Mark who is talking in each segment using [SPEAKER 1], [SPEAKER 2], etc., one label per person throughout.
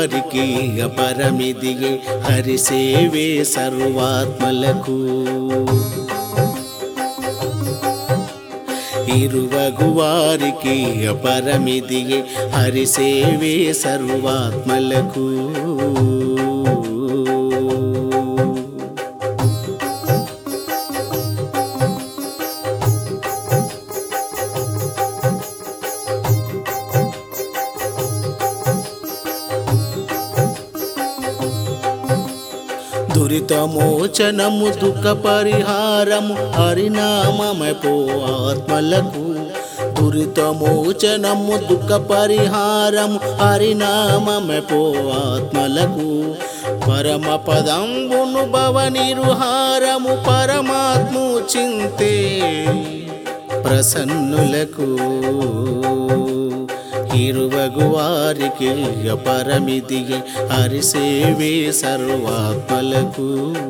[SPEAKER 1] వారికి అపరమిదియే హరిసేవే సర్వాత్మలకు ఇరువగు వారికి అపరమిదియే హరిసేవే సర్వాత్మలకు దురితమోచనము దుఃఖ పరిహారము హరినామమే పో ఆత్మలకు దురితమోచనము దుఃఖ పరిహారము హరినామమే పో ఆత్మలకు పరమ పదంబును భవ నిరుహారము పరమాత్ము చింతే ప్రసన్నులకు ఇరువగు వారికి అపరమిదియే హరిసేవే సర్వాత్మలకు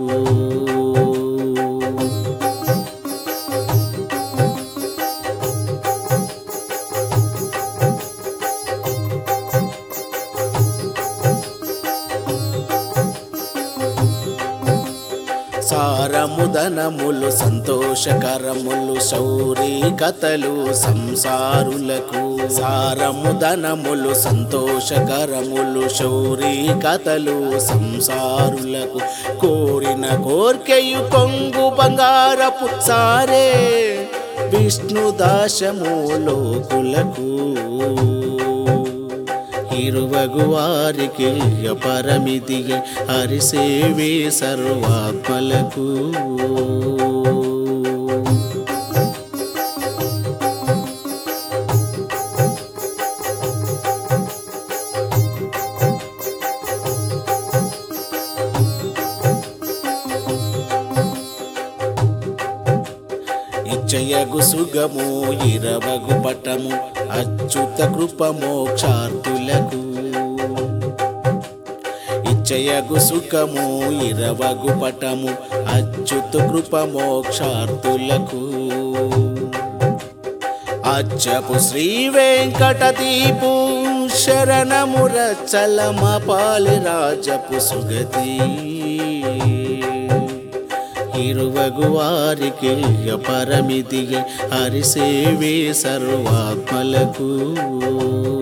[SPEAKER 1] సారముదనములు సంతోషకరములు శౌరీ కథలు సంసారులకు సారముదనములు సంతోషకరములు శౌరీ కథలు సంసారులకు కోరిన కోర్కెయు కొంగు బంగారపు సారే విష్ణుదాశము లోకులకు ఇరువగు వారికి అపరమిదియే హరిసేవే సర్వాత్మలకు ఇచ్చయగు సుగము ఇరవగు పటము అచ్యుత కృప మోక్షార్థులకు ఇచ్చయగు సుఖము ఇరవగు పటము అచ్యుత కృప మోక్షార్థులకు అచ్చపు శ్రీ వెంకటదీపు శరణము రచలమ పాలి రాజపు సుగతి ఇరువగు వారికి అపరమిదియే హరిసేవే సర్వాత్మలకు